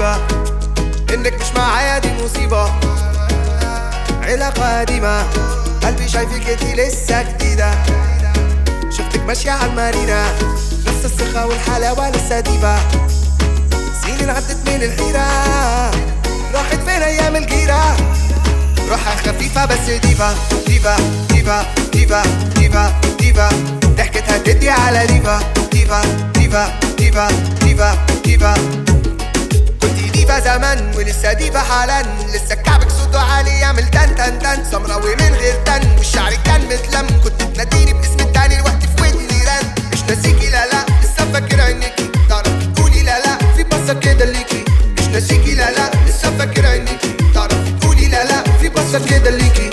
غريبة انك مش معايا دي مصيبة علاقة قديمة قلبي شايفك انتي لسه جديدة شفتك ماشية على المارينا لسه الثقة والحلاوة لسه ديفا سنين عدت من الحيرة راحت فين ايام الجيرة روحها خفيفة بس ديفا ديفا ديفا ديفا ديفا ديفا ضحكتها تدي على ديفا ديفا ديفا ديفا ديفا ديفا كنتي ديفا زمان ولسه ديفا حالا لسه كعبك صوته عالي يعمل تن تن تن سمراوي من غير تن والشعر كان متلم كنت تناديني باسم التاني الوقت في ودني رن مش ناسيكي لا لا لسه فاكر عينيكي تعرفي تقولي لا لا في بصة كده ليكي مش ناسيكي لا لا لسه فاكر عينيكي تعرفي تقولي لا لا في بصة كده ليكي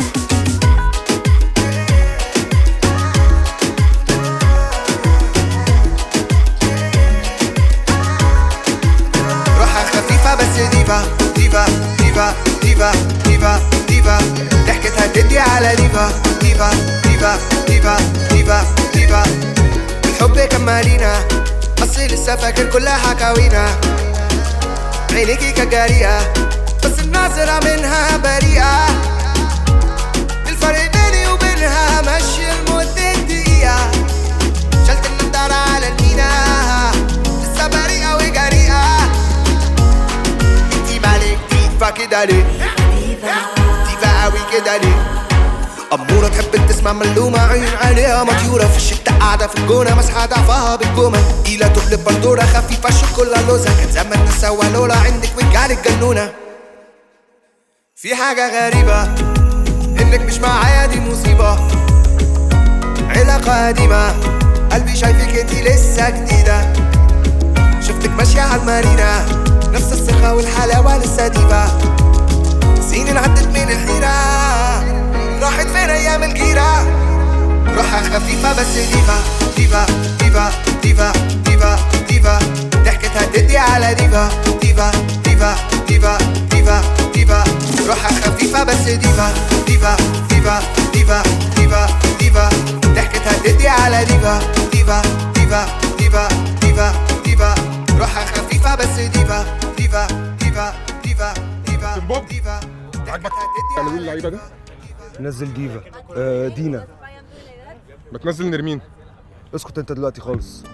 روحها خفيفة بس ديفا ديفا ديفا ديفا ديفا ديفا ضحكتها تدي على ديفا ديفا ديفا ديفا ديفا ديفا الحب كمالينا أصلي لسه فاكر كل حكاوينا عينيكي كجارية بس الناظرة منها بريئة الفرق بيني وبينها ماشي لمدة دقيقة شلت النضارة على المينا لسه بريئة وجريئة انتي مالك ديفا كده ليه ديفا قوي كده ليه أمورة تحب تسمع ملومة عين عليها مطيورة في الشتاء قاعدة في الجونة مسحة ضعفها بالجومة تقيلة تقلب بندورة خفيفة شوكولا لوزة كان زمان نسوى لولا عندك وجعلك جنونة في حاجة غريبة إنك مش معايا دي مصيبة علاقة قديمة قلبي شايفك انتي لسه جديدة شفتك ماشية على المارينا نفس الثقة والحلاوة لسه ديفا سنين عدت من الحيرة راحت فين أيام الجيرة روحها خفيفة بس ديفا ديفا ديفا ديفا ديفا ديفا ضحكتها تدي على ديفا ديفا ديفا ديفا ديفا ديفا روحها خفيفة بس ديفا ديفا ديفا ديفا ديفا ديفا ضحكتها تدي على ديفا ديفا ديفا ديفا ديفا ديفا روحها خفيفة بس ديفا ديفا ديفا ديفا ديفا بوب. ديفا عجبك ضحكتها تدي عناوين على اللعيبه ده نزل ديفا آه دينا ما تنزل نرمين اسكت انت دلوقتي خالص